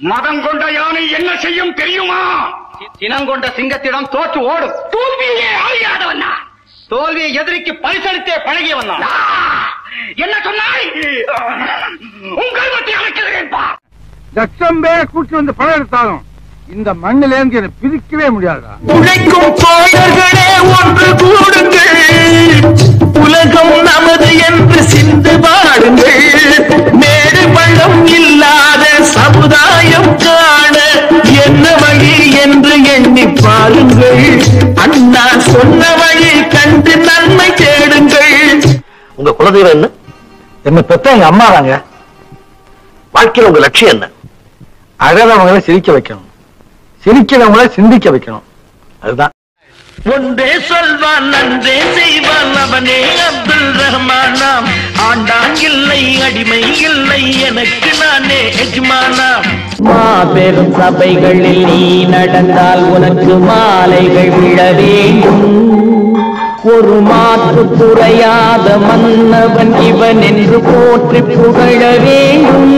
மதம் கொண்ட யானை என்ன செய்யும் தெரியுமா சினங்கொண்ட சிங்கத்திடம் தோற்று ஓடும் தோல்வியே அறியாதவன் நான். தோல்வியை எதிரிக்கு பரிசளித்தே பழகியவன் நான் ஆ! என்ன சொன்னாய் உன் கல்வத்தை அழைக்கிறேன் பா லட்சம் பேரை கூட்டி வந்து பணம் எடுத்தாலும் இந்த மண்ணில இருந்து என்னை பிரிக்கவே முடியாதுடா உழைக்கும் தோழர்களே ஒன்று கூடுங்கள் உலகம் நமது என்று சிந்து பாடுங்கள் மேடு பள்ளம் இல்லாத சமுதாயம் காண என்ன வழி என்று எண்ணி பாருங்கள் அண்ணா சொன்ன வழி கண்டு நன்மை தேடுங்கள் உங்க குலதெய்வம் என்ன என்ன பெத்த எங்க அம்மா தாங்க வாழ்க்கையில உங்க லட்சியம் என்ன அழறவங்களை சிரிக்க வைக்கணும் சிரிக்கிறவங்கள சிந்திக்க வைக்கணும் அதுதான் ஒன்றே சொல்வான் நன்றே செய்வான் அவனே அப்துல் ரஹ்மானாம் ஆண்டான் இல்லை அடிமை இல்லை எனக்கு நானே எஜமானாம் மாபெரும் சபைகளில் நீ நடந்தால் உனக்கு மாலைகள் விழ வேண்டும் ஒரு மாற்று குறையாத மன்னவன் இவன் என்று போற்றி புகழ வேண்டும்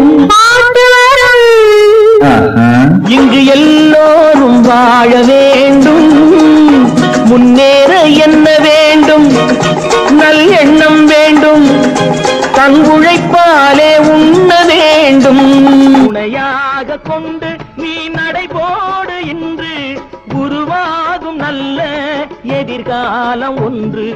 இங்கு எல்லோரும் வாழ வேண்டும் முன்னேற என்ன வேண்டும் நல் எண்ணம் வேண்டும் தன் உழைப்பாலே உண்ண வேண்டும் துணையாக கொண்டு நீ நடைபோடு இன்று உருவாகும் நல்ல எதிர்காலம் ஒன்று